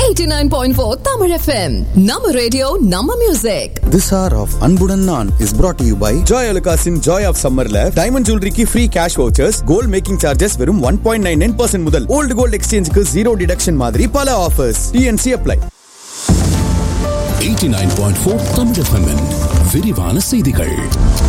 89.4 Tamil FM. நம்ம radio நம்ம music This hour of அன்புடன் நான் is brought to you by Joy அலுகாஸின் ஜாய் ஆஃப் சம்மர்ல டைமண்ட் ஜுவல்லரிக்கு free cash vouchers gold making charges வெறும் one point nine nine percent முதல் ஓல்டு கோல்ட் எக்ஸ்சேஞ்சுக்கு ஜீரோ டிடக்ஷன் மாதிரி பல offers TNC apply 89.4 Tamil FM -இன் விரிவான செய்திகள்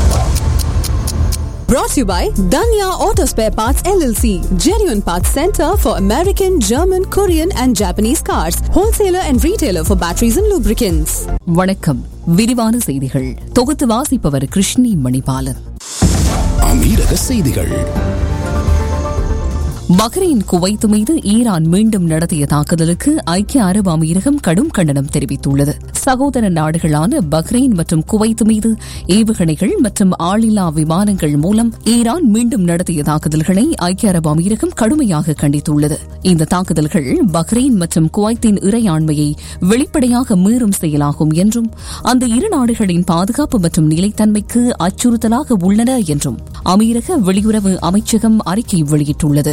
brought to you by Danya Auto Spare Parts LLC. Genuine Parts Center for American, German, Korean and Japanese cars. Wholesaler and retailer for batteries and lubricants. வணக்கம் விரிவான செய்திகள் தொகுத்து வாசிப்பவர் கிருஷ்ணி மணிபாலன் அமீரக செய்திகள் பஹ்ரைன் குவைத் மீது ஈரான் மீண்டும் நடத்திய தாக்குதலுக்கு ஐக்கிய அரபு அமீரகம் கடும் கண்டனம் தெரிவித்துள்ளது சகோதர நாடுகளான பஹ்ரைன் மற்றும் குவைத் மீது ஏவுகணைகள் மற்றும் ஆளில்லா விமானங்கள் மூலம் ஈரான் மீண்டும் நடத்திய தாக்குதல்களை ஐக்கிய அரபு அமீரகம் கடுமையாக கண்டித்துள்ளது இந்த தாக்குதல்கள் பஹ்ரைன் மற்றும் குவைத்தின் இறையாண்மையை வெளிப்படையாக மீறும் செயலாகும் என்றும் அந்த இரு நாடுகளின் பாதுகாப்பு மற்றும் நிலைத்தன்மைக்கு அச்சுறுத்தலாக உள்ளன என்றும் அமீரக வெளியுறவு அமைச்சகம் அறிக்கை வெளியிட்டுள்ளது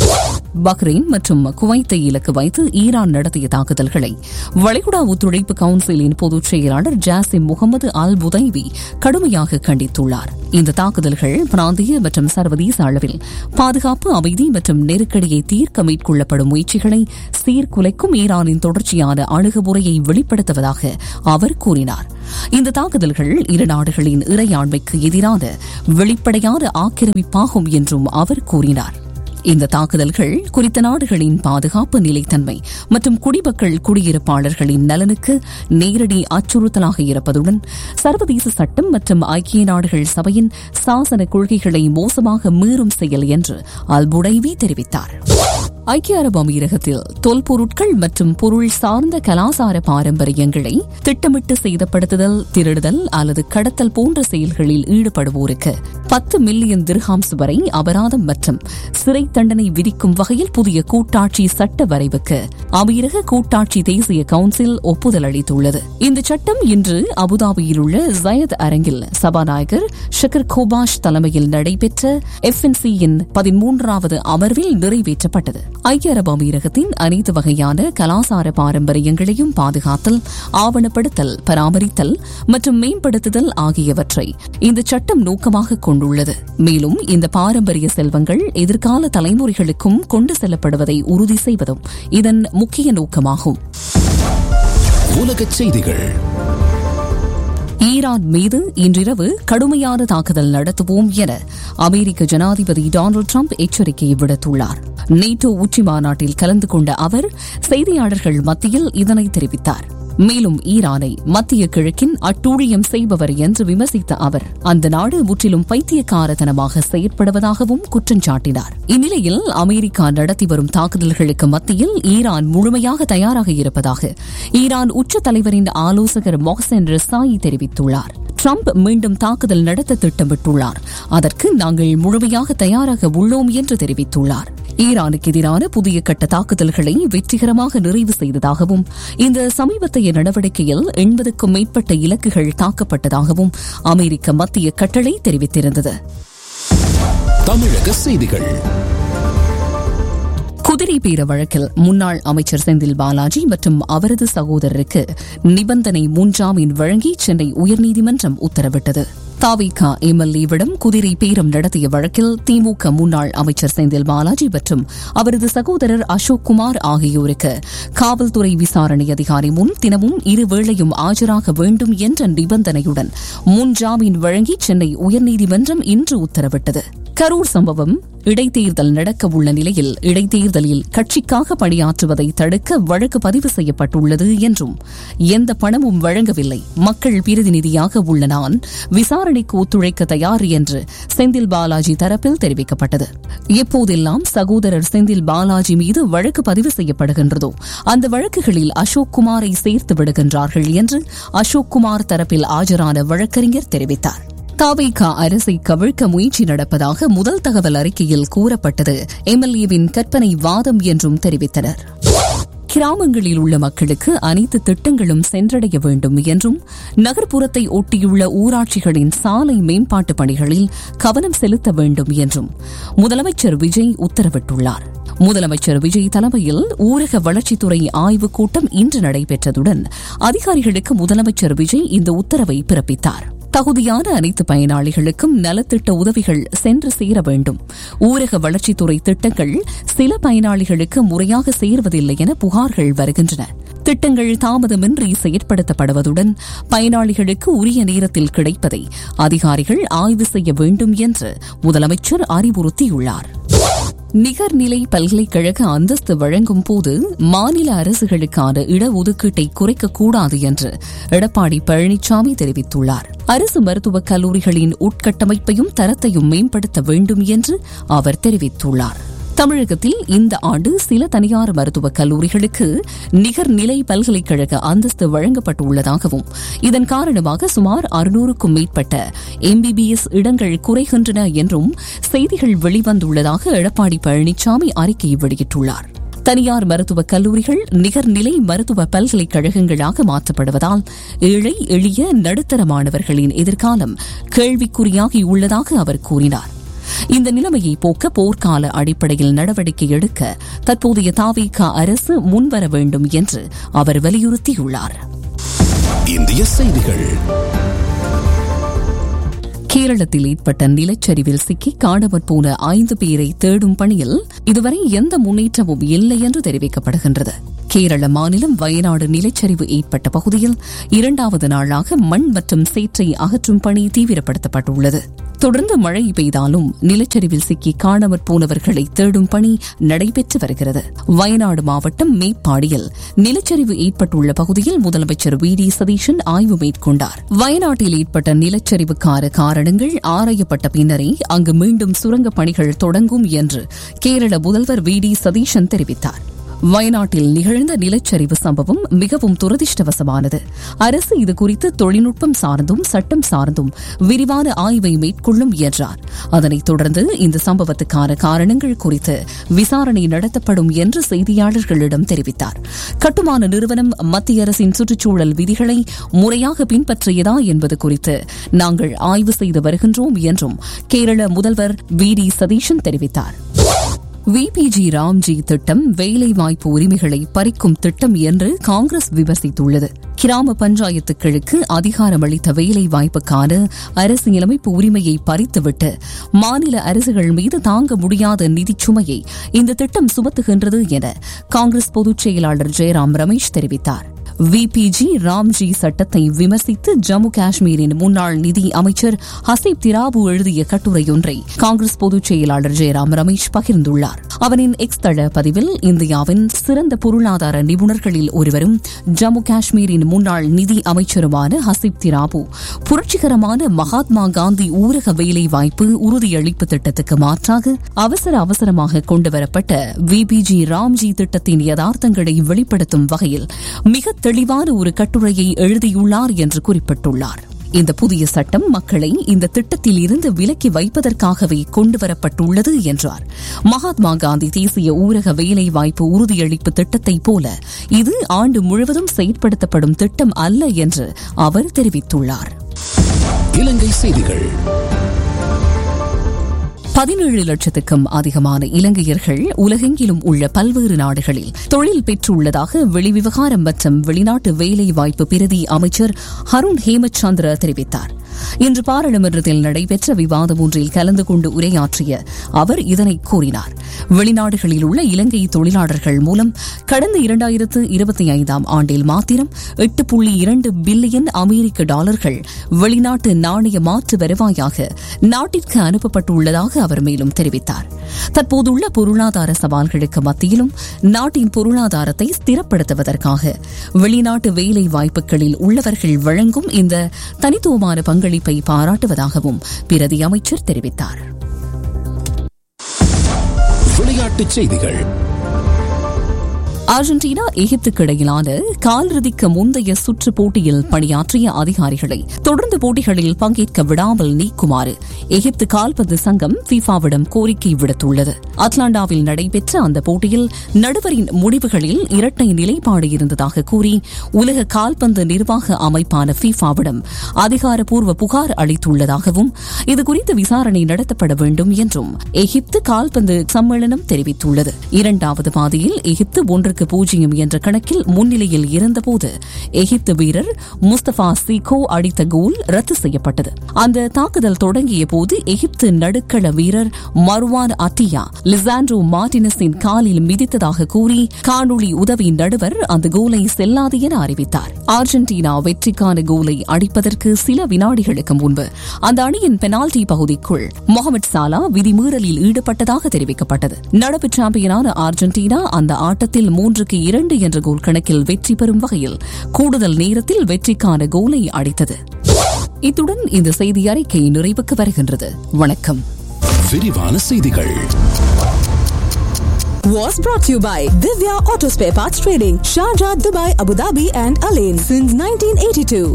பஹ்ரைன் மற்றும் குவைத்தை இலக்கு வைத்து ஈரான் நடத்திய தாக்குதல்களை வளைகுடா ஒத்துழைப்பு கவுன்சிலின் பொதுச் செயலாளர் ஜாசிம் முகமது அல் புதைவி கடுமையாக கண்டித்துள்ளார் இந்த தாக்குதல்கள் பிராந்திய மற்றும் சர்வதேச அளவில் பாதுகாப்பு அமைதி மற்றும் நெருக்கடியை தீர்க்க மேற்கொள்ளப்படும் முயற்சிகளை சீர்குலைக்கும் ஈரானின் தொடர்ச்சியான அணுகுமுறையை வெளிப்படுத்துவதாக அவர் கூறினார் இந்த தாக்குதல்கள் இரு நாடுகளின் இறையாண்மைக்கு எதிரான வெளிப்படையான ஆக்கிரமிப்பாகும் என்றும் அவர் கூறினார் இந்த தாக்குதல்கள் குறித்த நாடுகளின் பாதுகாப்பு நிலைத்தன்மை மற்றும் குடிமக்கள் குடியிருப்பாளர்களின் நலனுக்கு நேரடி அச்சுறுத்தலாக இருப்பதுடன் சர்வதேச சட்டம் மற்றும் ஐக்கிய நாடுகள் சபையின் சாசன கொள்கைகளை மோசமாக மீறும் செயல் என்று அல்புடைவி தெரிவித்தார் ஐக்கிய அரபு அமீரகத்தில் தொல்பொருட்கள் மற்றும் பொருள் சார்ந்த கலாசார பாரம்பரியங்களை திட்டமிட்டு சேதப்படுத்துதல் திருடுதல் அல்லது கடத்தல் போன்ற செயல்களில் ஈடுபடுவோருக்கு பத்து மில்லியன் திர்ஹாம்ஸ் வரை அபராதம் மற்றும் சிறை தண்டனை விதிக்கும் வகையில் புதிய கூட்டாட்சி சட்ட வரைவுக்கு அமீரக கூட்டாட்சி தேசிய கவுன்சில் ஒப்புதல் அளித்துள்ளது இந்த சட்டம் இன்று அபுதாபியில் உள்ள ஜயத் அரங்கில் சபாநாயகர் ஷக்கர் கோபாஷ் தலைமையில் நடைபெற்ற எஃப்என்சியின் பதிமூன்றாவது அமர்வில் நிறைவேற்றப்பட்டது ஐக்கிய அரபு அமீரகத்தின் அனைத்து வகையான கலாசார பாரம்பரியங்களையும் பாதுகாத்தல் ஆவணப்படுத்தல் பராமரித்தல் மற்றும் மேம்படுத்துதல் ஆகியவற்றை இந்த சட்டம் நோக்கமாக கொண்டுள்ளது மேலும் இந்த பாரம்பரிய செல்வங்கள் எதிர்கால தலைமுறைகளுக்கும் கொண்டு செல்லப்படுவதை உறுதி செய்வதும் இதன் முக்கிய நோக்கமாகும் உலகச் செய்திகள் ஈரான் மீது இன்றிரவு கடுமையான தாக்குதல் நடத்துவோம் என அமெரிக்க ஜனாதிபதி டொனால்டு டிரம்ப் எச்சரிக்கை விடுத்துள்ளார் நேட்டோ உச்சி மாநாட்டில் கலந்து கொண்ட அவர் செய்தியாளர்கள் மத்தியில் இதனை தெரிவித்தார் மேலும் ஈரானை மத்திய கிழக்கின் அட்டூழியம் செய்பவர் என்று விமர்சித்த அவர் அந்த நாடு முற்றிலும் பைத்தியக்காரத்தனமாக செயற்படுவதாகவும் குற்றம் சாட்டினார் இந்நிலையில் அமெரிக்கா நடத்தி வரும் தாக்குதல்களுக்கு மத்தியில் ஈரான் முழுமையாக தயாராக இருப்பதாக ஈரான் உச்ச தலைவரின் ஆலோசகர் மொஹசன் ரிசாயி தெரிவித்துள்ளார் ட்ரம்ப் மீண்டும் தாக்குதல் நடத்த திட்டமிட்டுள்ளார் அதற்கு நாங்கள் முழுமையாக தயாராக உள்ளோம் என்று தெரிவித்துள்ளார் ஈரானுக்கு எதிரான புதிய கட்ட தாக்குதல்களை வெற்றிகரமாக நிறைவு செய்ததாகவும் இந்த சமீபத்தைய நடவடிக்கையில் எண்பதுக்கும் மேற்பட்ட இலக்குகள் தாக்கப்பட்டதாகவும் அமெரிக்க மத்திய கட்டளை தெரிவித்திருந்தது தமிழக செய்திகள் குதிரை பேர வழக்கில் முன்னாள் அமைச்சர் செந்தில் பாலாஜி மற்றும் அவரது சகோதரருக்கு நிபந்தனை முன்ஜாமீன் வழங்கி சென்னை உயர்நீதிமன்றம் உத்தரவிட்டது தாவிகா எம்எல்ஏவிடம் குதிரை பேரம் நடத்திய வழக்கில் திமுக முன்னாள் அமைச்சர் செந்தில் பாலாஜி மற்றும் அவரது சகோதரர் அசோக் குமார் ஆகியோருக்கு காவல்துறை விசாரணை அதிகாரி முன் தினமும் இருவேளையும் ஆஜராக வேண்டும் என்ற நிபந்தனையுடன் முன்ஜாமீன் வழங்கி சென்னை உயர்நீதிமன்றம் இன்று உத்தரவிட்டது கரூர் சம்பவம் இடைத்தேர்தல் நடக்க உள்ள நிலையில் இடைத்தேர்தலில் கட்சிக்காக பணியாற்றுவதை தடுக்க வழக்கு பதிவு செய்யப்பட்டுள்ளது என்றும் எந்த பணமும் வழங்கவில்லை மக்கள் பிரதிநிதியாக உள்ள நான் விசாரணைக்கு ஒத்துழைக்க தயார் என்று செந்தில் பாலாஜி தரப்பில் தெரிவிக்கப்பட்டது எப்போதெல்லாம் சகோதரர் செந்தில் பாலாஜி மீது வழக்கு பதிவு செய்யப்படுகின்றதோ அந்த வழக்குகளில் அசோக் குமாரை சேர்த்து விடுகின்றார்கள் என்று அசோக் குமார் தரப்பில் ஆஜரான வழக்கறிஞர் தெரிவித்தார் தாவேகா அரசை கவிழ்க்க முயற்சி நடப்பதாக முதல் தகவல் அறிக்கையில் கூறப்பட்டது எம்எல்ஏவின் கற்பனை வாதம் என்றும் தெரிவித்தனர் கிராமங்களில் உள்ள மக்களுக்கு அனைத்து திட்டங்களும் சென்றடைய வேண்டும் என்றும் நகர்ப்புறத்தை ஒட்டியுள்ள ஊராட்சிகளின் சாலை மேம்பாட்டு பணிகளில் கவனம் செலுத்த வேண்டும் என்றும் முதலமைச்சர் விஜய் உத்தரவிட்டுள்ளார் முதலமைச்சர் விஜய் தலைமையில் ஊரக வளர்ச்சித்துறை ஆய்வுக் கூட்டம் இன்று நடைபெற்றதுடன் அதிகாரிகளுக்கு முதலமைச்சர் விஜய் இந்த உத்தரவை பிறப்பித்தார் தகுதியான அனைத்து பயனாளிகளுக்கும் நலத்திட்ட உதவிகள் சென்று சேர வேண்டும் ஊரக வளர்ச்சித்துறை திட்டங்கள் சில பயனாளிகளுக்கு முறையாக சேர்வதில்லை என புகார்கள் வருகின்றன திட்டங்கள் தாமதமின்றி செயற்படுத்தப்படுவதுடன் பயனாளிகளுக்கு உரிய நேரத்தில் கிடைப்பதை அதிகாரிகள் ஆய்வு செய்ய வேண்டும் என்று முதலமைச்சர் அறிவுறுத்தியுள்ளார் நிகர்நிலை பல்கலைக்கழக அந்தஸ்து வழங்கும் போது மாநில அரசுகளுக்கான இடஒதுக்கீட்டை குறைக்கக்கூடாது என்று எடப்பாடி பழனிசாமி தெரிவித்துள்ளார் அரசு மருத்துவக் கல்லூரிகளின் உட்கட்டமைப்பையும் தரத்தையும் மேம்படுத்த வேண்டும் என்று அவர் தெரிவித்துள்ளார் தமிழகத்தில் இந்த ஆண்டு சில தனியார் மருத்துவக் கல்லூரிகளுக்கு நிகர்நிலை பல்கலைக்கழக அந்தஸ்து வழங்கப்பட்டுள்ளதாகவும் இதன் காரணமாக சுமார் அறுநூறுக்கும் மேற்பட்ட எம்பிபிஎஸ் இடங்கள் குறைகின்றன என்றும் செய்திகள் வெளிவந்துள்ளதாக எடப்பாடி பழனிசாமி அறிக்கை வெளியிட்டுள்ளார் தனியார் மருத்துவக் கல்லூரிகள் நிகர்நிலை மருத்துவ பல்கலைக்கழகங்களாக மாற்றப்படுவதால் ஏழை எளிய நடுத்தர மாணவர்களின் எதிர்காலம் கேள்விக்குறியாகியுள்ளதாக அவர் கூறினார் இந்த நிலைமையை போக்க போர்க்கால அடிப்படையில் நடவடிக்கை எடுக்க தற்போதைய தாவேகா அரசு முன்வர வேண்டும் என்று அவர் வலியுறுத்தியுள்ளார் இந்திய செய்திகள் கேரளத்தில் ஏற்பட்ட நிலச்சரிவில் சிக்கி காணாமற் போன ஐந்து பேரை தேடும் பணியில் இதுவரை எந்த முன்னேற்றமும் இல்லை என்று தெரிவிக்கப்படுகின்றது கேரள மாநிலம் வயநாடு நிலச்சரிவு ஏற்பட்ட பகுதியில் இரண்டாவது நாளாக மண் மற்றும் சேற்றை அகற்றும் பணி தீவிரப்படுத்தப்பட்டுள்ளது தொடர்ந்து மழை பெய்தாலும் நிலச்சரிவில் சிக்கி காணாமற் போனவர்களை தேடும் பணி நடைபெற்று வருகிறது வயநாடு மாவட்டம் மேப்பாடியில் நிலச்சரிவு ஏற்பட்டுள்ள பகுதியில் முதலமைச்சர் வி டி சதீஷன் ஆய்வு மேற்கொண்டார் வயநாட்டில் ஏற்பட்ட நிலச்சரிவுக்கான காரணங்கள் ஆராயப்பட்ட பின்னரே அங்கு மீண்டும் சுரங்கப் பணிகள் தொடங்கும் என்று கேரள முதல்வர் வி டி சதீஷன் தெரிவித்தார் வயநாட்டில் நிகழ்ந்த நிலச்சரிவு சம்பவம் மிகவும் துரதிருஷ்டவசமானது அரசு இதுகுறித்து தொழில்நுட்பம் சார்ந்தும் சட்டம் சார்ந்தும் விரிவான ஆய்வை மேற்கொள்ளும் என்றார் அதனைத் தொடர்ந்து இந்த சம்பவத்துக்கான காரணங்கள் குறித்து விசாரணை நடத்தப்படும் என்று செய்தியாளர்களிடம் தெரிவித்தார் கட்டுமான நிறுவனம் மத்திய அரசின் சுற்றுச்சூழல் விதிகளை முறையாக பின்பற்றியதா என்பது குறித்து நாங்கள் ஆய்வு செய்து வருகின்றோம் என்றும் கேரள முதல்வர் வி டி சதீஷன் தெரிவித்தார் விபிஜி ராம்ஜி திட்டம் வேலை வாய்ப்பு உரிமைகளை பறிக்கும் திட்டம் என்று காங்கிரஸ் விமர்சித்துள்ளது கிராம பஞ்சாயத்துக்களுக்கு அதிகாரம் அளித்த வேலை வாய்ப்புக்கான அரசியலமைப்பு உரிமையை பறித்துவிட்டு மாநில அரசுகள் மீது தாங்க முடியாத நிதிச் சுமையை இந்த திட்டம் சுமத்துகின்றது என காங்கிரஸ் பொதுச் செயலாளர் ஜெயராம் ரமேஷ் தெரிவித்தார் விபிஜி ராம்ஜி சட்டத்தை விமர்சித்து ஜம்மு காஷ்மீரின் முன்னாள் நிதி அமைச்சர் ஹசீப் திராபு எழுதிய கட்டுரையொன்றை காங்கிரஸ் பொதுச் செயலாளர் ஜெயராம் ரமேஷ் பகிர்ந்துள்ளார் அவரின் எக்ஸ் தள பதிவில் இந்தியாவின் சிறந்த பொருளாதார நிபுணர்களில் ஒருவரும் ஜம்மு காஷ்மீரின் முன்னாள் நிதி அமைச்சருமான ஹசீப் திராபு புரட்சிகரமான மகாத்மா காந்தி ஊரக வேலைவாய்ப்பு உறுதியளிப்பு திட்டத்துக்கு மாற்றாக அவசர அவசரமாக கொண்டுவரப்பட்ட விபிஜி ராம்ஜி திட்டத்தின் யதார்த்தங்களை வெளிப்படுத்தும் வகையில் மிக தெளிவான ஒரு கட்டுரையை எழுதியுள்ளார் என்று குறிப்பிட்டுள்ளார் இந்த புதிய சட்டம் மக்களை இந்த திட்டத்தில் இருந்து விலக்கி வைப்பதற்காகவே கொண்டுவரப்பட்டுள்ளது என்றார் மகாத்மா காந்தி தேசிய ஊரக வேலைவாய்ப்பு உறுதியளிப்பு திட்டத்தைப் போல இது ஆண்டு முழுவதும் செயற்படுத்தப்படும் திட்டம் அல்ல என்று அவர் தெரிவித்துள்ளார் இலங்கை செய்திகள் பதினேழு லட்சத்துக்கும் அதிகமான இலங்கையர்கள் உலகெங்கிலும் உள்ள பல்வேறு நாடுகளில் தொழில் பெற்றுள்ளதாக வெளிவிவகாரம் மற்றும் வெளிநாட்டு வேலைவாய்ப்பு பிரதி அமைச்சர் ஹருண் ஹேமச்சந்திர தெரிவித்தார் இன்று பாராளுமன்றத்தில் நடைபெற்ற விவாதம் ஒன்றில் கலந்து கொண்டு உரையாற்றிய அவர் இதனை கூறினார் வெளிநாடுகளில் உள்ள இலங்கை தொழிலாளர்கள் மூலம் கடந்த இரண்டாயிரத்து இருபத்தி ஐந்தாம் ஆண்டில் மாத்திரம் எட்டு புள்ளி இரண்டு பில்லியன் அமெரிக்க டாலர்கள் வெளிநாட்டு நாணய மாற்று வருவாயாக நாட்டிற்கு அனுப்பப்பட்டுள்ளதாக அவர் மேலும் தெரிவித்தார் தற்போதுள்ள பொருளாதார சவால்களுக்கு மத்தியிலும் நாட்டின் பொருளாதாரத்தை ஸ்திரப்படுத்துவதற்காக வெளிநாட்டு வேலை வாய்ப்புகளில் உள்ளவர்கள் வழங்கும் இந்த தனித்துவமான பங்களிப்பை பாராட்டுவதாகவும் பிரதி அமைச்சர் தெரிவித்தார் விளையாட்டுச் செய்திகள் அர்ஜென்டினா எகிப்துக்கு இடையிலான காலிறுதிக்கு முந்தைய சுற்று போட்டியில் பணியாற்றிய அதிகாரிகளை தொடர்ந்து போட்டிகளில் பங்கேற்க விடாமல் நீக்குமாறு எகிப்து கால்பந்து சங்கம் ஃபீஃபாவிடம் கோரிக்கை விடுத்துள்ளது அட்லாண்டாவில் நடைபெற்ற அந்த போட்டியில் நடுவரின் முடிவுகளில் இரட்டை நிலைப்பாடு இருந்ததாக கூறி உலக கால்பந்து நிர்வாக அமைப்பான ஃபீஃபாவிடம் அதிகாரப்பூர்வ புகார் அளித்துள்ளதாகவும் இதுகுறித்து விசாரணை நடத்தப்பட வேண்டும் என்றும் எகிப்து கால்பந்து சம்மேளனம் தெரிவித்துள்ளது இரண்டாவது பாதியில் எகிப்து ஒன்றுக்கு பூஜ்ஜியம் என்ற கணக்கில் முன்னிலையில் இருந்தபோது எகிப்து வீரர் முஸ்தபா சீகோ அடித்த கோல் ரத்து செய்யப்பட்டது அந்த தாக்குதல் தொடங்கிய போது எகிப்து நடுக்கள வீரர் மர்வான் அட்டியா லிசாண்ட்ரோ மார்டினஸின் காலில் மிதித்ததாக கூறி காணொளி உதவி நடுவர் அந்த கோலை செல்லாது என அறிவித்தார் அர்ஜென்டினா வெற்றிக்கான கோலை அடிப்பதற்கு சில வினாடிகளுக்கு முன்பு அந்த அணியின் பெனால்டி பகுதிக்குள் முகமது சாலா விதிமீறலில் ஈடுபட்டதாக தெரிவிக்கப்பட்டது நடப்பு சாம்பியனான அர்ஜென்டினா அந்த ஆட்டத்தில் மூன்றுக்கு இரண்டு என்ற கோல் கணக்கில் வெற்றி பெறும் வகையில் கூடுதல் நேரத்தில் வெற்றிக்கான கோலை அடித்தது இத்துடன் இந்த செய்தி அறிக்கை நிறைவுக்கு வருகின்றது வணக்கம் விரிவான செய்திகள் Was brought to you by Divya Auto Spare Parts Trading, Sharjah, Dubai, Abu Dhabi, and Alain since 1982.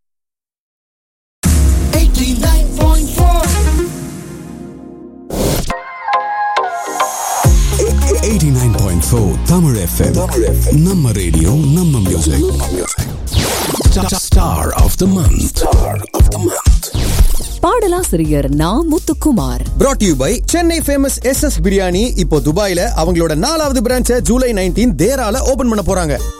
89.4 Tamil FM. நம்ம ரேடியோ நம்ம music star of the month star of the month பாடலாசிரியர் Na Muthukumar brought to you by Chennai famous S S biryani இப்போ துபாயில அவங்களோட நாலாவது பிரான்ச்சை July nineteen தேரால open பண்ண போறாங்க